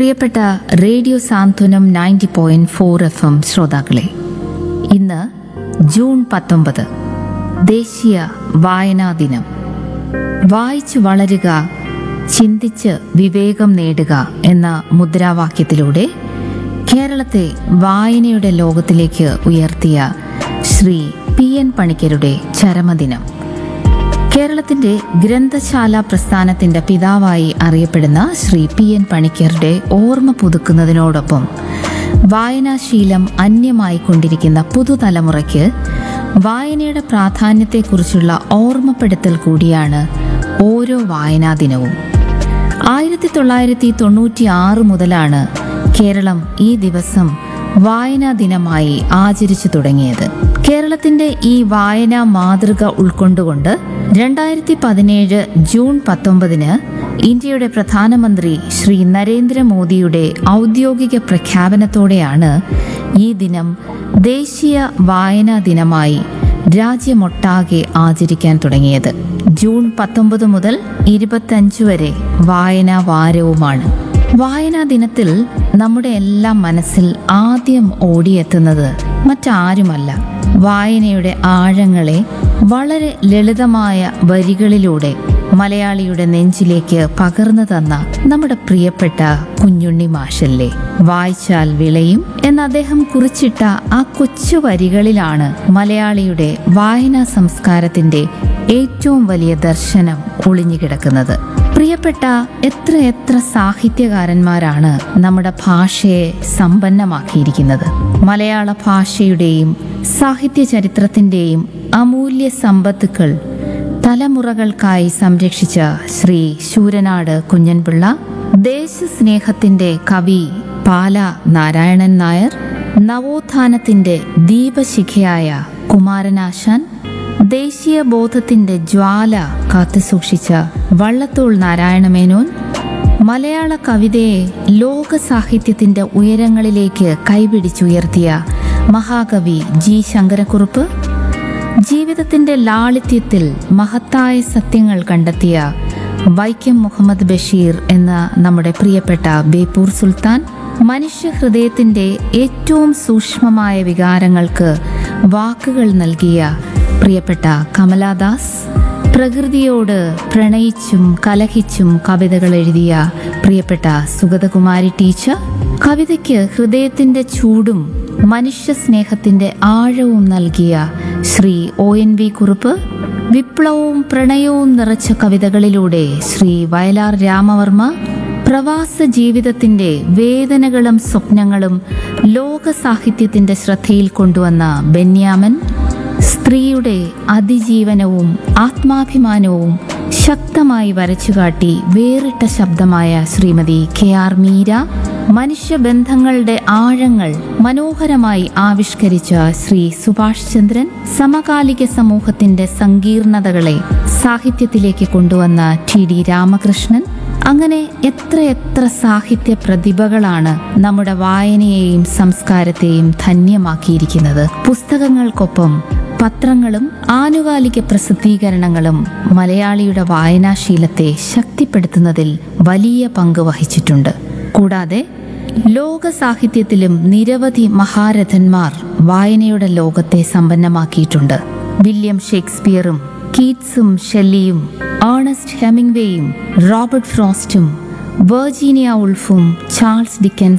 പ്രിയപ്പെട്ട radio Santhwanam ninety point four F M ശ്രോതാക്കളെ ഇന്ന് ജൂൺ പത്തൊമ്പത് ദേശീയ വായനാ ദിനം വായിച്ചു വളരുക ചിന്തിച്ച് വിവേകം നേടുക എന്ന മുദ്രാവാക്യത്തിലൂടെ കേരളത്തെ വായനയുടെ ലോകത്തിലേക്ക് ഉയർത്തിയ ശ്രീ പി എൻ പണിക്കരുടെ ചരമദിനം കേരളത്തിന്റെ ഗ്രന്ഥശാല പ്രസ്ഥാനത്തിന്റെ പിതാവായി അറിയപ്പെടുന്ന ശ്രീ പി എൻ പണിക്കരുടെ ഓർമ്മ പുതുക്കുന്നതിനോടൊപ്പം വായനാശീലം അന്യമായി കൊണ്ടിരിക്കുന്ന പുതുതലമുറയ്ക്ക് വായനയുടെ പ്രാധാന്യത്തെക്കുറിച്ചുള്ള ഓർമ്മപ്പെടുത്തൽ കൂടിയാണ് ഓരോ വായനാ ദിനവും ആയിരത്തി തൊള്ളായിരത്തി തൊണ്ണൂറ്റി ആറ് മുതലാണ് കേരളം ഈ ദിവസം വായനാ ദിനമായി ആചരിച്ചു തുടങ്ങിയത് കേരളത്തിന്റെ ഈ വായനാ മാതൃക ഉൾക്കൊണ്ടുകൊണ്ട് രണ്ടായിരത്തി പതിനേഴ് ജൂൺ പത്തൊമ്പതിന് ഇന്ത്യയുടെ പ്രധാനമന്ത്രി ശ്രീ നരേന്ദ്രമോദിയുടെ ഔദ്യോഗിക പ്രഖ്യാപനത്തോടെയാണ് ഈ ദിനം ദേശീയ വായനാ ദിനമായി രാജ്യമൊട്ടാകെ ആചരിക്കാൻ തുടങ്ങിയത് ജൂൺ പത്തൊമ്പത് മുതൽ ഇരുപത്തഞ്ച് വരെ വായനാ വാരവുമാണ് വായനാ ദിനത്തിൽ നമ്മുടെ എല്ലാം മനസ്സിൽ ആദ്യം ഓടിയെത്തുന്നത് മറ്റാരുമല്ല വായനയുടെ ആഴങ്ങളെ വളരെ ലളിതമായ വരികളിലൂടെ മലയാളിയുടെ നെഞ്ചിലേക്ക് പകർന്നു തന്ന നമ്മുടെ പ്രിയപ്പെട്ട കുഞ്ഞുണ്ണി മാഷല്ലേ വായിച്ചാൽ വിളയും എന്ന് അദ്ദേഹം കുറിച്ചിട്ട ആ കൊച്ചു വരികളിലാണ് മലയാളിയുടെ വായനാ സംസ്കാരത്തിന്റെ ഏറ്റവും വലിയ ദർശനം ഒളിഞ്ഞുകിടക്കുന്നത് പ്രിയപ്പെട്ട എത്ര എത്ര സാഹിത്യകാരന്മാരാണ് നമ്മുടെ ഭാഷയെ സമ്പന്നമാക്കിയിരിക്കുന്നത് മലയാള ഭാഷയുടെയും സാഹിത്യ ചരിത്രത്തിന്റെയും അമൂല്യ സമ്പത്തുക്കൾ തലമുറകൾക്കായി സംരക്ഷിച്ച ശ്രീ ശൂരനാട് കുഞ്ഞൻപിള്ള ദേശസ്നേഹത്തിന്റെ കവി പാല നാരായണൻ നായർ നവോത്ഥാനത്തിന്റെ ദീപശിഖയായ കുമാരനാശാൻ ദേശീയ ബോധത്തിന്റെ ജ്വാല കാത്തുസൂക്ഷിച്ച വള്ളത്തോൾ നാരായണമേനോൻ മലയാള കവിതയെ ലോക സാഹിത്യത്തിന്റെ ഉയരങ്ങളിലേക്ക് കൈപിടിച്ചുയർത്തിയ മഹാകവി ജി ശങ്കരക്കുറുപ്പ് ജീവിതത്തിന്റെ ലാളിത്യത്തിൽ മഹത്തായ സത്യങ്ങൾ കണ്ടെത്തിയ വൈക്കം മുഹമ്മദ് ബഷീർ എന്ന നമ്മുടെ പ്രിയപ്പെട്ട ബേപ്പൂർ സുൽത്താൻ മനുഷ്യ ഹൃദയത്തിന്റെ ഏറ്റവും സൂക്ഷ്മമായ വികാരങ്ങൾക്ക് വാക്കുകൾ നൽകിയ പ്രിയപ്പെട്ട കമലാദാസ് പ്രകൃതിയോട് പ്രണയിച്ചും കലഹിച്ചും കവിതകൾ എഴുതിയ പ്രിയപ്പെട്ട സുഗതകുമാരി ടീച്ചർ കവിതയ്ക്ക് ഹൃദയത്തിന്റെ ചൂടും മനുഷ്യ സ്നേഹത്തിന്റെ ആഴവും നൽകിയ Shri O N V Kurup വിപ്ലവവും പ്രണയവും നിറച്ച കവിതകളിലൂടെ ശ്രീ വയലാർ രാമവർമ്മ പ്രവാസ ജീവിതത്തിന്റെ വേദനകളും സ്വപ്നങ്ങളും ലോക സാഹിത്യത്തിന്റെ ശ്രദ്ധയിൽ കൊണ്ടുവന്ന ബെന്യാമൻ സ്ത്രീയുടെ അതിജീവനവും ആത്മാഭിമാനവും ശക്തമായി വരച്ചുകാട്ടി വേറിട്ട ശബ്ദമായ ശ്രീമതി കെ ആർ മീര മനുഷ്യബന്ധങ്ങളുടെ ആഴങ്ങൾ മനോഹരമായി ആവിഷ്കരിച്ച ശ്രീ സുഭാഷ് ചന്ദ്രൻ സമകാലിക സമൂഹത്തിന്റെ സങ്കീർണതകളെ സാഹിത്യത്തിലേക്ക് കൊണ്ടുവന്ന ടി ഡി രാമകൃഷ്ണൻ അങ്ങനെ എത്ര എത്ര സാഹിത്യ പ്രതിഭകളാണ് നമ്മുടെ വായനയെയും സംസ്കാരത്തെയും ധന്യമാക്കിയിരിക്കുന്നത് പുസ്തകങ്ങൾക്കൊപ്പം പത്രങ്ങളും ആനുകാലിക പ്രസിദ്ധീകരണങ്ങളും മലയാളിയുടെ വായനാശീലത്തെ ശക്തിപ്പെടുത്തുന്നതിൽ വലിയ പങ്ക് വഹിച്ചിട്ടുണ്ട് കൂടാതെ ലോക സാഹിത്യത്തിലും നിരവധി മഹാരഥന്മാർ വായനയുടെ ലോകത്തെ സമ്പന്നമാക്കിയിട്ടുണ്ട് വില്യം ഷേക്സ്പിയറും കീറ്റ്സും ഷെല്ലിയും ഏണസ്റ്റ് ഹെമിംഗ്വേയും റോബർട്ട് ഫ്രോസ്റ്റും വെർജീനിയ ഉൾഫും ചാൾസ് ഡിക്കൻസ്